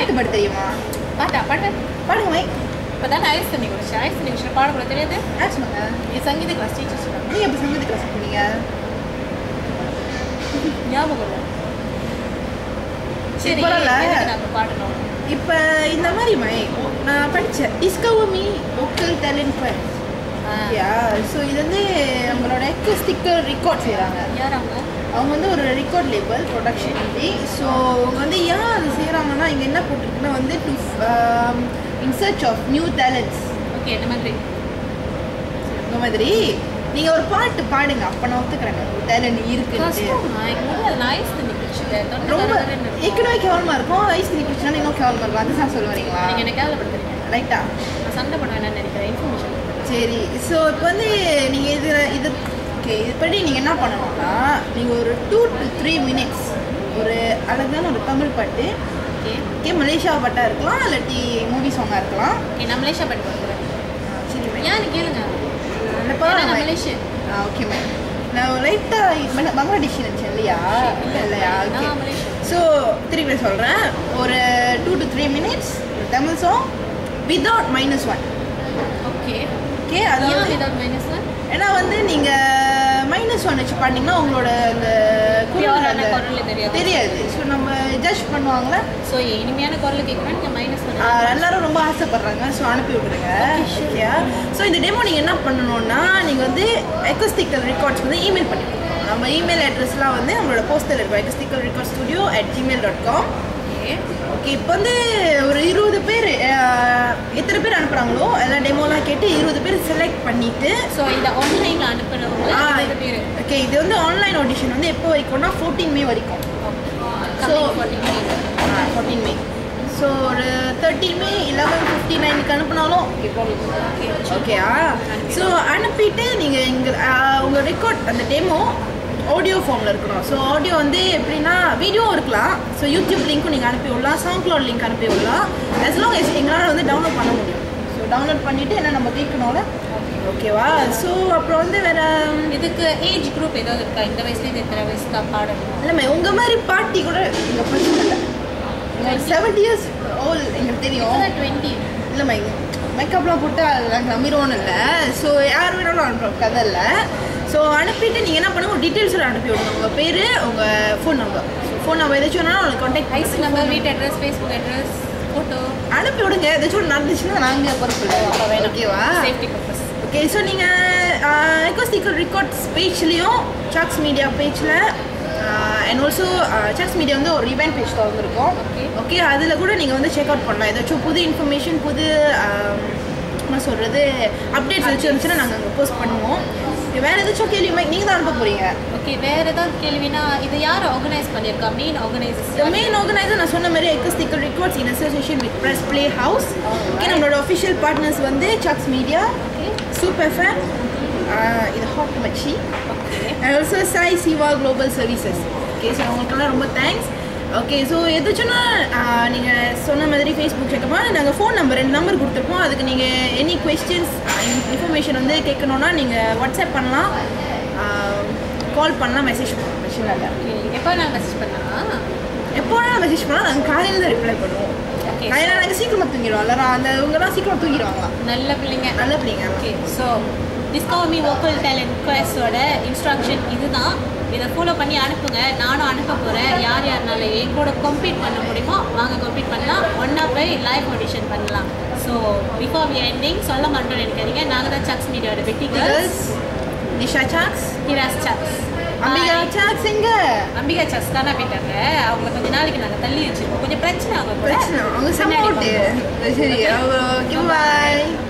பாட்டு பாட தெரியுமா பாட்டா பாட்டு பாடுங்க மை இப்போ தான் ஐஸ் தண்ணி குடிச்சேன் ஐஸ் தண்ணி குடிச்சு பாட கூட தெரியாது ஆ சொல்லுங்க என் சங்கீத கிளாஸ் டீச்சர் சொன்னாங்க நீங்க எப்போ சங்கீத கிளாஸ் போனீங்க ஞாபகம் இல்லை சரி பரவாயில்ல. எதுக்கு நாங்கள் பாடணும் இப்போ இந்த மாதிரி மை நான் படித்தேன் discover me vocal talent fund yeah so இது வந்து நம்மளோட எக்கஸ்டிக்கல் ரெக்கார்ட் செய்கிறாங்க யார் அவங்க அவங்க வந்து ஒரு ரெக்கார்ட் லேபிள் ப்ரொடக்ஷன் வந்து ஸோ அவங்க வந்து ஏன் அது செய்கிறாங்கன்னா இங்கே என்ன போட்டிருக்குன்னா வந்து to in search of new talents okay இந்த மாதிரி இந்த மாதிரி நீங்கள் ஒரு பாட்டு பாடுங்க அப்போ நான் ஒத்துக்கிறேங்க டேலண்ட் இருக்குன்னு கஷ்டம் நான் எனக்கு முதல்ல நான் ஐஸ் தண்ணி குடிச்சிட்டேன் தொண்டை ரொம்ப கரகரன்னு இருக்கும். ஏற்கனவே கேவலமாக இருக்கும் ஐஸ் தண்ணி குடிச்சா இன்னும் கேவலமாக இருக்கும் அது தான் சொல்ல வரீங்களா நீங்க என்ன கேவலப்படுத்துறீங்க ரைட்டா நான் சண்டை பண்ண வேணாம்னு நினைக்கிறேன் இன்ஃபர்மேஷன் சரி ஸோ இப்போ வந்து நீங்கள் இது இது ஓகே இதுபடி நீங்கள் என்ன பண்ணணும்னா நீங்கள் ஒரு டூ டு த்ரீ மினிட்ஸ் ஒரு அழகான ஒரு தமிழ் பாட்டு ஓகே ஓகே மலேசியா பாட்டா இருக்கலாம் இல்லாட்டி மூவி சாங்காக இருக்கலாம் ஓகே நான் மலேசியா பாட்டு பாடுறேன் ஆ, சரி மேம் ஏன்னு கேளுங்க அந்த ஏன்னா பாடம் நான் மலேசியன் ஆ ஓகே மேம் நான் லைட்டாக பங்களாதேஷ் நினச்சேன் இல்லையா இல்லையா ஓகே நான் மலேசியன் ஸோ திருப்பி சொல்கிறேன் ஒரு two to three minutes Tamil song without minus one okay okay ஏன் அதாவது விதவுட் மைனஸ் ஒன் ஏன்னா வந்து நீங்கள் மைனஸ் ஒன் வச்சு பாடினீங்கன்னா உங்களோட அந்த குரல் Pure ஆன அந்த- குரல் தெரியாது. தெரியாது ஸோ நம்ம ஜட்ஜ் பண்ணுவாங்களே ஸோ இனிமையான குரல் கேட்கணும் நீங்கள் மைனஸ் ஒன் ஆ, எல்லாரும் ரொம்ப ஆசைப்படுறாங்க ஸோ அனுப்பி விட்ருங்க ஓகேயா ஸோ இந்த டெமோ நீங்கள் என்ன பண்ணணும்னா நீங்கள் வந்து எக்கஸ்டிக்கல் ரெக்கார்ட்ஸ் வந்து இமெயில் பண்ணிக்கணும் நம்ம இமெயில் அட்ரஸ்லாம் வந்து நம்மளோட போஸ்டல் இருக்கும் acoustical record studio at Gmail dot com okay okay இப்போ வந்து ஒரு இருபது பேர் அஹ், எத்தனை பேர் அனுப்புகிறாங்களோ எல்லாம் டெமோலாம் கேட்டு இருபது பேர் செலக்ட் பண்ணிவிட்டு ஸோ இதை ஆன்லைனில் அனுப்புறவங்க இருபது பேர் ஓகே இது வந்து ஆன்லைன் ஆடிஷன் வந்து எப்போ வரைக்கும்னா ஃபோர்டீன் மே வரைக்கும் ஸோ ஃபோர்டீன் மே ஸோ ஒரு தேர்ட்டீன் மே லெவன் ஃபிஃப்டி நைனுக்கு அனுப்புனாலும் ஓகேயா ஸோ அனுப்பிட்டு நீங்கள் எங்கள் உங்கள் ரெக்கார்ட் அந்த டெமோ ஆடியோ ஃபார்மில் இருக்கணும் ஸோ ஆடியோ வந்து எப்படின்னா வீடியோ இருக்கலாம் ஸோ யூடியூப் லிங்க்கும் நீங்கள் அனுப்பி விடலாம் சவுண்ட் க்ளவுட் லிங்க் அனுப்பி விடலாம் as long as எங்களால் வந்து டவுன்லோட் பண்ண முடியும் ஸோ டவுன்லோட் பண்ணிவிட்டு என்ன நம்ம கேட்கணும்ல ஓகேவா ஸோ அப்புறம் வந்து வேறு இதுக்கு ஏஜ் குரூப் ஏதாவது இருக்கா இந்த வயசுலேருந்து இத்தனை வயசு தான் பாடணும் இல்லைம்மா உங்கள் மாதிரி பாட்டி கூட எங்கள் பிரச்சனை இல்லை செவன்டி இயர்ஸ் ஓல் எங்களுக்கு தெரியும் டுவெண்ட்டி இல்லைம்மா இங்கே மேக்கப்லாம் போட்டு நாங்கள் நம்பிடுவோன்னு இல்லை ஸோ யார் வேணாலும் அனுப்புகிறோம் கதை இல்லை ஸோ அனுப்பிட்டு நீங்கள் என்ன பண்ணுங்க டீட்டெயில்ஸ் அனுப்பி விடுங்க உங்கள் பேர் உங்கள் ஃபோன் நம்பர் ஃபோன் நம்பர் ஏதாச்சும் வேணாலும் உங்களுக்கு கான்டாக்ட் ஐஸ் நம்பர் வீட் அட்ரஸ் ஃபேஸ்புக் அட்ரஸ் ஃபோட்டோ அனுப்பி விடுங்க ஏதாச்சும் ஒன்று நடந்துச்சுன்னா நாங்கள் பொறுப்பு இல்லை ஓகேவா சேஃப்டி பர்பஸ் ஓகே ஸோ நீங்கள் எக்கோஸ்டிக்கல் ரெக்கார்ட்ஸ் பேஜ்லேயும் சாக்ஸ் மீடியா பேஜில் அண்ட் ஆல்சோ சாக்ஸ் மீடியா வந்து ஒரு இவெண்ட் பேஜ் திறந்துருக்கோம் Okay. ஓகே அதில் கூட நீங்கள் வந்து செக் அவுட் பண்ணலாம் ஏதாச்சும் புது இன்ஃபர்மேஷன் புது ஆஹ், என்ன சொல்கிறது அப்டேட்ஸ் ஏதாச்சும் இருந்துச்சுன்னா நாங்கள் அங்கே போஸ்ட் பண்ணுவோம் வேறு ஏதாச்சும் கேள்வி நீங்கள் தான் அனுப்ப போகிறீங்க ஓகே வேற ஏதாவது கேள்வினா இது யார் ஆர்கனைஸ் பண்ணியிருக்கா main The organizer main organizer நான் சொன்ன மாதிரி acoustical records in association with press play house okay நம்மளோட ஒஃபிஷியல் பார்ட்னர்ஸ் வந்து Sax media okay super fan இது ஹாட் மச்சி okay and also Sai Siva global services okay so அவங்களுக்கெல்லாம் ரொம்ப தேங்க்ஸ் ஓகே ஸோ எதாச்சும்னா நீங்கள் சொன்ன மாதிரி ஃபேஸ்புக் செக்கமாக நாங்கள் ஃபோன் நம்பர் ரெண்டு நம்பர் கொடுத்துருப்போம் அதுக்கு நீங்கள் எனி கொஸ்டின்ஸ் இன்ஃபர்மேஷன் வந்து கேட்கணுன்னா நீங்கள் வாட்ஸ்அப் பண்ணலாம் கால் பண்ணலாம் மெசேஜ் பண்ணலாம் பிரச்சனை இல்லை ஓகே எப்போ நான் மெசேஜ் பண்ணலாம் எப்போ வேணாலும் மெசேஜ் பண்ணால் நாங்கள் காலையில் தான் ரிப்ளை பண்ணுவோம் Okay, நான் ஏன்னா நாங்கள் சீக்கிரமாக தூங்கிடுவோம் எல்லாரும் அந்த இவங்கெல்லாம் சீக்கிரமாக தூங்கிடுவாங்களா நல்ல பிள்ளைங்க நல்ல பிள்ளைங்க okay so discover me vocal talent குவெஸ்டோட இன்ஸ்ட்ரக்ஷன் இதுதான் இதை ஃபாலோ பண்ணி அனுப்புங்க நானும் அனுப்ப போகிறேன் யார் யாருனால என் கூட கம்ப்ளீட் பண்ண முடியுமோ வாங்க கம்ப்ளீட் பண்ணலாம் ஒன்றா போய் லைவ் ஆடிஷன் பண்ணலாம் ஸோ பிஃபோர் வி எண்டிங் சொல்ல மாட்டோம்னு நினைக்காதீங்க நாங்கள் தான் சக்ஸ் மீடியாவோட வெட்டி கேர்ள்ஸ் கேர்ள்ஸ் நிஷா சாக்ஸ் ஹிராஸ் சக்ஸ் அம்பிகா சாக்ஸ் எங்க அம்பிகா சக்ஸ் தானே போயிட்டாங்க அவங்க கொஞ்ச நாளைக்கு நாங்கள் தள்ளி வச்சிருக்கோம் கொஞ்சம் பிரச்சனை அவங்க கூட பிரச்சனை அவங்க பின்னாடி சப்போர்ட்டு பார்ப்போம். சரி ஓகே பாய்